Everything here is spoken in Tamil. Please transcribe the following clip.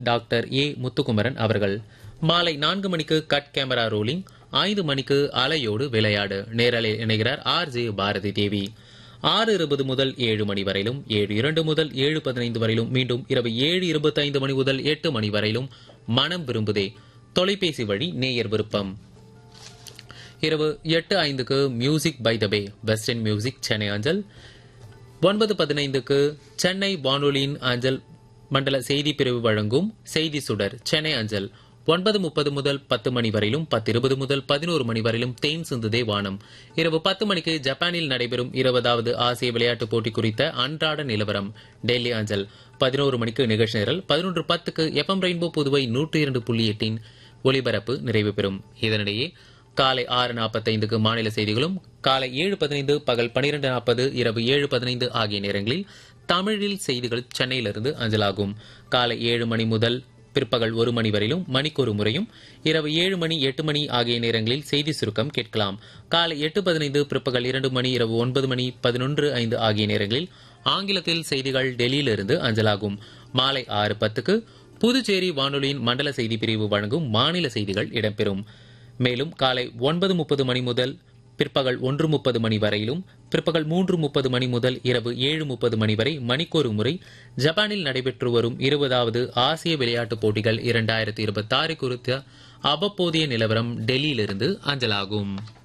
டாக்டர் ஏ முத்துக்குமரன் அவர்கள் மாலை நான்கு மணிக்கு கட் கேமரா ரோலிங் ஐந்து மணிக்கு அலையோடு விளையாடு நேரலை இணைகிறார் ஆர் ஜே பாரதி தேவி ஆறு இருபது முதல் ஏழு மணி வரையிலும் ஏழு இரண்டு முதல் ஏழு பதினைந்து வரையிலும் மீண்டும் இரவு ஏழு இருபத்தைந்து மணி முதல் எட்டு மணி வரையிலும் மனம் விரும்புதே தொலைபேசி வழி நேயர் விருப்பம் இரவு எட்டு ஐந்துக்கு music by the bay western music Chennai அஞ்சல் ஒன்பது பதினைந்துக்கு சென்னை வானொலியின் அஞ்சல் மண்டல செய்தி பிரிவு வழங்கும் செய்தி சுடர் சென்னை அஞ்சல் ஒன்பது முப்பது முதல் பத்து மணி வரையிலும் பத்து இருபது முதல் பதினோரு மணி வரையிலும் தேன் சிந்துதே வானம் இரவு பத்து மணிக்கு ஜப்பானில் நடைபெறும் இருபதாவது ஆசிய விளையாட்டுப் போட்டி குறித்த அன்றாட நிலவரம் டெல்லி அஞ்சல் பதினோரு மணிக்கு நிகழ்ச்சி நிரல் பதினொன்று பத்துக்கு எஃப்எம் ரெயின்போ புதுவை நூற்றி இரண்டு புள்ளி எட்டின் ஒலிபரப்பு நிறைவு பெறும் இதனிடையே காலை ஆறு நாற்பத்தைந்துக்கு மாநில செய்திகளும் காலை ஏழு பதினைந்து பகல் பனிரெண்டு நாற்பது இரவு ஏழு பதினைந்து ஆகிய நேரங்களில் தமிழில் செய்திகள் சென்னையிலிருந்து அஞ்சலாகும் காலை ஏழு மணி முதல் பிற்பகல் ஒரு மணி வரையிலும் மணிக்கொரு முறையும் இரவு ஏழு மணி எட்டு மணி ஆகிய நேரங்களில் செய்தி சுருக்கம் கேட்கலாம் காலை எட்டு பதினைந்து பிற்பகல் இரண்டு மணி இரவு ஒன்பது மணி பதினொன்று ஐந்து ஆகிய நேரங்களில் ஆங்கிலத்தில் செய்திகள் டெல்லியிலிருந்து அஞ்சலாகும் மாலை ஆறு பத்துக்கு புதுச்சேரி வானொலியின் மண்டல செய்தி பிரிவு வழங்கும் மாநில செய்திகள் இடம்பெறும் மேலும் காலை ஒன்பது முப்பது மணி முதல் பிற்பகல் ஒன்று முப்பது மணி வரையிலும் பிற்பகல் மூன்று முப்பது மணி முதல் இரவு ஏழு முப்பது மணி வரை மணிக்கொரு முறை ஜப்பானில் நடைபெற்று வரும் இருபதாவது ஆசிய விளையாட்டுப் போட்டிகள் இரண்டாயிரத்தி இருபத்தி ஆறு குறித்த அவ்வப்போதைய நிலவரம் டெல்லியிலிருந்து அஞ்சலாகும்